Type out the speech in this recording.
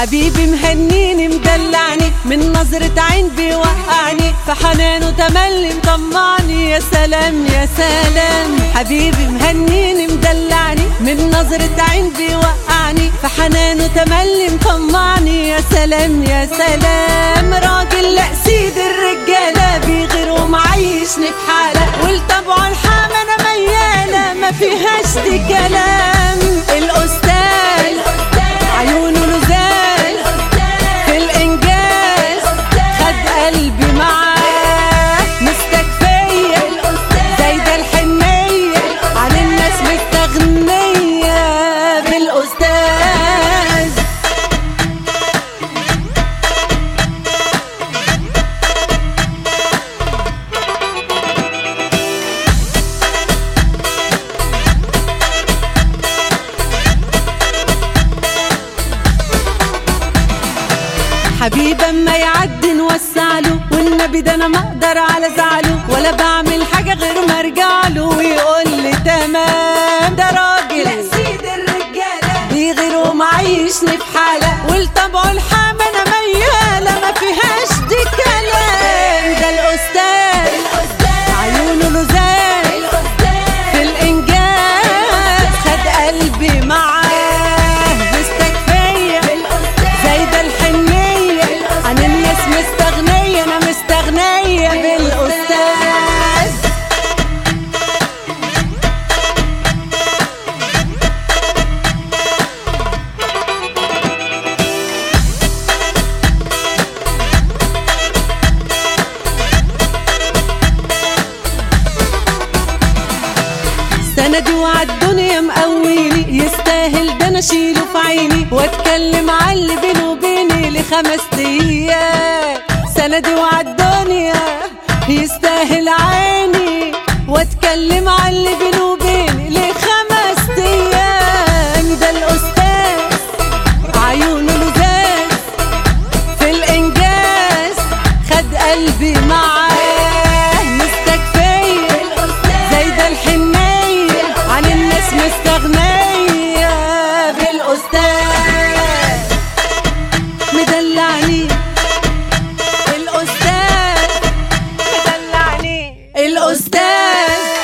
حبيبي مهنيني مدلعني من نظرة عين بيوقعني في حنانه تملي مطمعني يا سلام يا سلام حبيبي مهنيني مدلعني من نظرة عين بيوقعني في حنانه تملي مطمعني يا سلام يا سلام راجل لا سيد الرجالة بيغير ومعيشني في حالة والطبع الحامة انا ميالة ما فيهاش دي كلام الأستاذ عيونه لزاز في الإنجاز خد قلبي معاه مستكفية زايدة الحنية عن الناس مستغنية بالأستاذ حبيب اما يعدي نوسع له والنبي ده انا ما اقدر على زعله ولا بعمل حاجه غير ما ارجع له ويقول لي تمام ده راجل سيد الرجاله بيغير ومعيشني في حاله والطبع الحامى انا مياله ما فيهاش دي كلام ده الاستاذ عيونه لزاز في الانجاز خد قلبي معاه مستكفيه زايدة الحنية عن الناس مستغنية أنا مستغنية بالأستاذ سندي وعالدنيا مقويني يستاهل ده انا اشيله في عيني واتكلم على اللي بينه وبيني لخمس ايام سندي وعالدنيا يستاهل عيني واتكلم على اللي بينه وبيني لخمس ايام ده الاستاذ عيونه لزاز في الانجاز خد قلبي معاه مستكفيه زايدة الحنية عن الناس مستغنية بالأستاذ مدلعني الأستاذ مدلعني الأستاذ